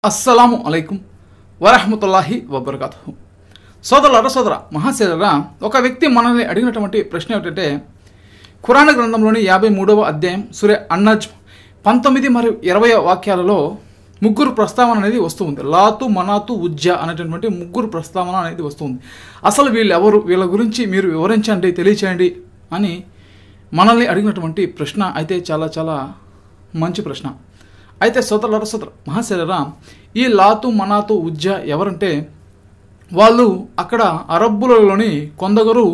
అస్సలాము అలైకుం వరహమతుల్లాహి వబర్కాతు సోదరుల సోదర మహాశీలరా ఒక వ్యక్తి మనల్ని అడిగినటువంటి ప్రశ్న ఏమిటంటే ఖురాన్ గ్రంథంలోని యాభై మూడవ అధ్యాయం సురే అన్నజ్ పంతొమ్మిది మరియు ఇరవై వాక్యాలలో ముగ్గురు ప్రస్తావన అనేది వస్తుంది లాతు మనాతు ఉజ్జ అనేటటువంటి ముగ్గురు ప్రస్తావన అనేది వస్తుంది అసలు వీళ్ళు ఎవరు వీళ్ళ గురించి మీరు వివరించండి తెలియచేయండి అని మనల్ని అడిగినటువంటి ప్రశ్న అయితే చాలా చాలా మంచి ప్రశ్న అయితే సోదరుల సోదర మహాశరీరా ఈ లాతు మనాతు ఉజ్జ ఎవరంటే వాళ్ళు అక్కడ అరబ్బులలోని కొందరు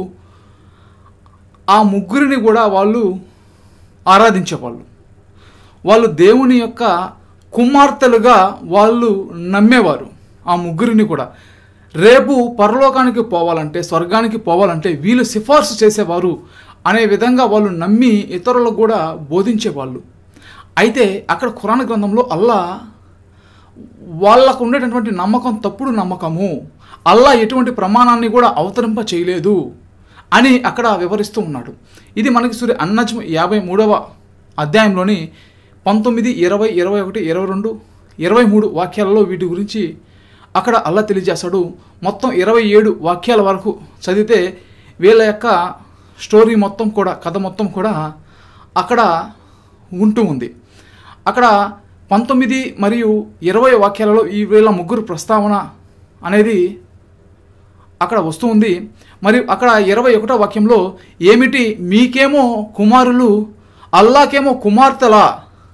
ఆ ముగ్గురిని కూడా వాళ్ళు ఆరాధించేవాళ్ళు వాళ్ళు దేవుని యొక్క కుమార్తెలుగా వాళ్ళు నమ్మేవారు ఆ ముగ్గురిని కూడా రేపు పరలోకానికి పోవాలంటే స్వర్గానికి పోవాలంటే వీళ్ళు సిఫార్సు చేసేవారు అనే విధంగా వాళ్ళు నమ్మి ఇతరులకు కూడా బోధించేవాళ్ళు అయితే అక్కడ ఖురాన్ గ్రంథంలో అల్లా వాళ్ళకు ఉండేటటువంటి నమ్మకం తప్పుడు నమ్మకము అల్లా ఎటువంటి ప్రమాణాన్ని కూడా అవతరింప చేయలేదు అని అక్కడ వివరిస్తూ ఉన్నాడు ఇది మనకి సూర్య అన్నజం యాభై మూడవ అధ్యాయంలోని పంతొమ్మిది ఇరవై ఇరవై ఒకటి ఇరవై రెండు ఇరవై మూడు వాక్యాలలో వీటి గురించి అక్కడ అల్లా తెలియజేస్తాడు మొత్తం ఇరవై ఏడు వాక్యాల వరకు చదివితే వీళ్ళ యొక్క స్టోరీ మొత్తం కూడా కథ మొత్తం కూడా అక్కడ ఉంటూ ఉంది అక్కడ పంతొమ్మిది మరియు ఇరవై వాక్యాలలో ఈ వీళ్ళ ముగ్గురు ప్రస్తావన అనేది అక్కడ వస్తూ ఉంది మరియు అక్కడ ఇరవై ఒకటో వాక్యంలో ఏమిటి మీకేమో కుమారులు అల్లాకేమో కుమార్తెలా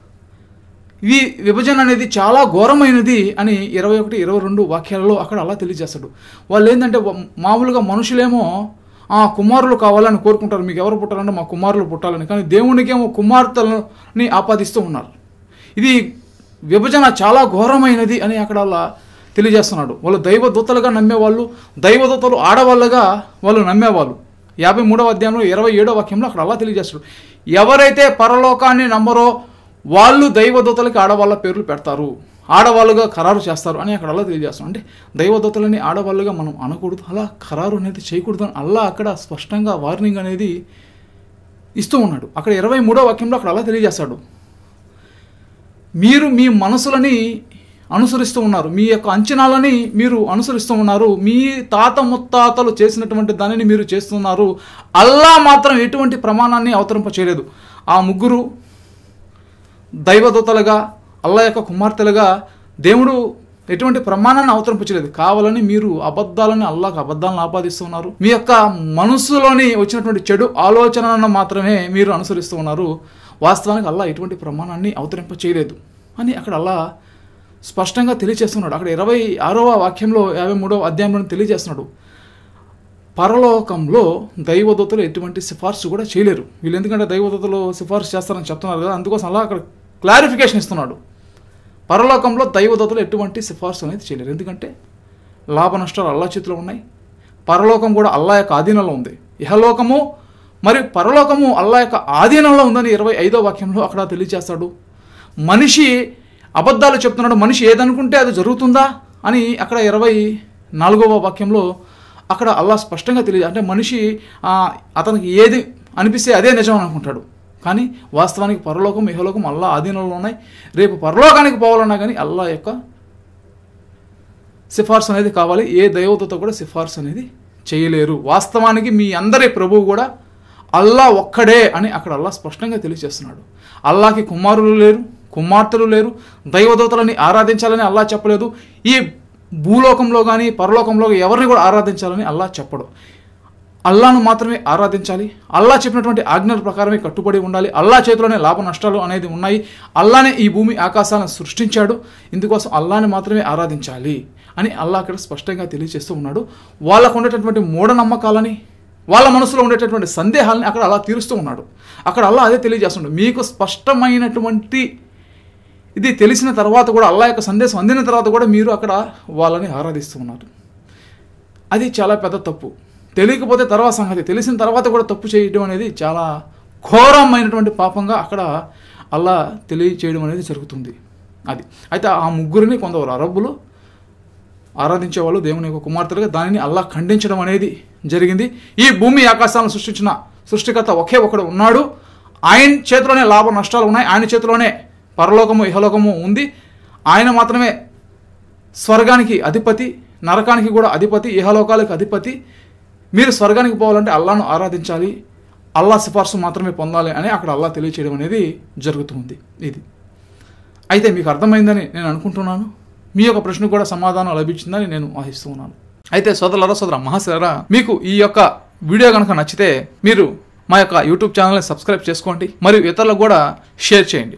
ఈ విభజన అనేది చాలా ఘోరమైనది అని ఇరవై ఒకటి ఇరవై రెండు వాక్యాలలో అక్కడ అలా తెలియజేస్తాడు వాళ్ళు ఏంటంటే వ- మామూలుగా మనుషులేమో ఆ కుమారులు కావాలని కోరుకుంటారు మీకు ఎవరు పుట్టాలంటే మా కుమారులు పుట్టాలని కానీ దేవునికేమో కుమార్తెలని ఆపాదిస్తూ ఉన్నారు ఇది విభజన చాలా ఘోరమైనది అని అక్కడ అలా తెలియజేస్తున్నాడు వాళ్ళు దైవదూతలుగా నమ్మేవాళ్ళు దైవదూతలు ఆడవాళ్ళుగా వాళ్ళు నమ్మేవాళ్ళు యాభై మూడవ అధ్యాయంలో ఇరవై ఏడవ వాక్యంలో అక్కడ అలా తెలియజేస్తాడు ఎవరైతే పరలోకాన్ని నమ్మరో వాళ్ళు దైవదూతలకి ఆడవాళ్ళ పేర్లు పెడతారు ఆడవాళ్ళుగా ఖరారు చేస్తారు అని అక్కడ అలా తెలియజేస్తాం అంటే దైవదూతలని ఆడవాళ్ళుగా మనం అనకూడదు అలా ఖరారు అనేది చేయకూడదు అని అల్లా అక్కడ స్పష్టంగా వార్నింగ్ అనేది ఇస్తూ ఉన్నాడు అక్కడ ఇరవై మూడో వాక్యంలో అక్కడ అలా తెలియజేస్తాడు మీరు మీ మనసులని అనుసరిస్తూ ఉన్నారు మీ యొక్క అంచనాలని మీరు అనుసరిస్తూ ఉన్నారు మీ తాత ముత్తాతలు చేసినటువంటి దానిని మీరు చేస్తున్నారు అల్లా మాత్రం ఎటువంటి ప్రమాణాన్ని అవతరింప చేయలేదు ఆ ముగ్గురు దైవదూతలుగా అల్లా యొక్క కుమార్తెలుగా దేవుడు ఎటువంటి ప్రమాణాన్ని అవతరింపచేయలేదు కావాలని మీరు అబద్ధాలని అల్లాకు అబద్ధాలను ఆపాదిస్తున్నారు మీ యొక్క మనసులోని వచ్చినటువంటి చెడు ఆలోచనలను మాత్రమే మీరు అనుసరిస్తూ ఉన్నారు వాస్తవానికి అల్లా ఎటువంటి ప్రమాణాన్ని అవతరింప చేయలేదు అని అక్కడ అల్లా స్పష్టంగా తెలియజేస్తున్నాడు అక్కడ ఇరవై ఆరవ వాక్యంలో యాభై మూడవ అధ్యాయంలో తెలియజేస్తున్నాడు పరలోకంలో దైవదూతలు ఎటువంటి సిఫార్సు కూడా చేయలేరు వీళ్ళు ఎందుకంటే దైవదూతలు సిఫార్సు చేస్తారని చెప్తున్నారు కదా అందుకోసం అలా అక్కడ క్లారిఫికేషన్ ఇస్తున్నాడు పరలోకంలో దైవదూతలు ఎటువంటి సిఫార్సు అనేది చేయలేరు ఎందుకంటే లాభ నష్టాలు అల్లా చేతిలో ఉన్నాయి పరలోకం కూడా అల్లా యొక్క ఆధీనంలో ఉంది ఇహలోకము మరియు పరలోకము అల్లా యొక్క ఆధీనంలో ఉందని ఇరవై ఐదో వాక్యంలో అక్కడ తెలియజేస్తాడు మనిషి అబద్ధాలు చెప్తున్నాడు మనిషి ఏదనుకుంటే అది జరుగుతుందా అని అక్కడ ఇరవై నాలుగవ వాక్యంలో అక్కడ అల్లా స్పష్టంగా తెలియదు అంటే మనిషి ఆ, అతనికి ఏది అనిపిస్తే అదే నిజం అనుకుంటాడు కానీ వాస్తవానికి పరలోకం ఇహలోకం అల్లా ఆధీనంలో ఉన్నాయి రేపు పరలోకానికి పోవాలన్నా కానీ అల్లా యొక్క సిఫార్సు అనేది కావాలి ఏ దైవతతో కూడా సిఫార్సు అనేది చేయలేరు వాస్తవానికి మీ అందరి ప్రభువు కూడా అల్లా ఒక్కడే అని అక్కడ అల్లా స్పష్టంగా తెలియజేస్తున్నాడు అల్లాకి కుమారులు లేరు కుమార్తెలు లేరు దైవదూతలని ఆరాధించాలని అల్లా చెప్పలేదు ఈ భూలోకంలో కానీ పరలోకంలో ఎవరిని కూడా ఆరాధించాలని అల్లా చెప్పడు అల్లాను మాత్రమే ఆరాధించాలి అల్లా చెప్పినటువంటి ఆజ్ఞల ప్రకారమే కట్టుబడి ఉండాలి అల్లా చేతిలోనే లాభ నష్టాలు అనేది ఉన్నాయి అల్లానే ఈ భూమి ఆకాశాలను సృష్టించాడు ఇందుకోసం అల్లాని మాత్రమే ఆరాధించాలి అని అల్లా అక్కడ స్పష్టంగా తెలియజేస్తూ ఉన్నాడు వాళ్ళకు ఉండేటటువంటి మూఢనమ్మకాలని వాళ్ళ మనసులో ఉండేటటువంటి సందేహాలని అక్కడ అలా తీరుస్తూ ఉన్నాడు అక్కడ అల్లా అదే తెలియజేస్తున్నాడు మీకు స్పష్టమైనటువంటి ఇది తెలిసిన తర్వాత కూడా అల్లా యొక్క సందేశం అందిన తర్వాత కూడా మీరు అక్కడ వాళ్ళని ఆరాధిస్తూ ఉన్నారు అది చాలా పెద్ద తప్పు తెలియకపోతే తర్వాత సంగతి తెలిసిన తర్వాత కూడా తప్పు చేయడం అనేది చాలా ఘోరమైనటువంటి పాపంగా అక్కడ అల్లా తెలియచేయడం అనేది జరుగుతుంది అది అయితే ఆ ముగ్గురిని కొందరు అరబ్బులు ఆరాధించేవాళ్ళు దేవుని యొక్క కుమార్తెలుగా దానిని అల్లా ఖండించడం అనేది జరిగింది ఈ భూమి ఆకాశాలను సృష్టించిన సృష్టికర్త ఒకే ఒకడు ఉన్నాడు ఆయన చేతిలోనే లాభ నష్టాలు ఉన్నాయి ఆయన చేతిలోనే పరలోకము ఇహలోకము ఉంది ఆయన మాత్రమే స్వర్గానికి అధిపతి నరకానికి కూడా అధిపతి ఇహలోకాలకు అధిపతి మీరు స్వర్గానికి పోవాలంటే అల్లాను ఆరాధించాలి అల్లా సిఫార్సు మాత్రమే పొందాలి అని అక్కడ అల్లా తెలియచేయడం అనేది జరుగుతుంది ఇది అయితే మీకు అర్థమైందని నేను అనుకుంటున్నాను మీ యొక్క ప్రశ్నకు కూడా సమాధానం లభించిందని నేను ఆశిస్తూ ఉన్నాను అయితే సోదరులరా సోదర మహాశిలరా మీకు ఈ యొక్క వీడియో కనుక నచ్చితే మీరు మా యొక్క యూట్యూబ్ ఛానల్ని సబ్స్క్రైబ్ చేసుకోండి మరియు ఇతరులకు కూడా షేర్ చేయండి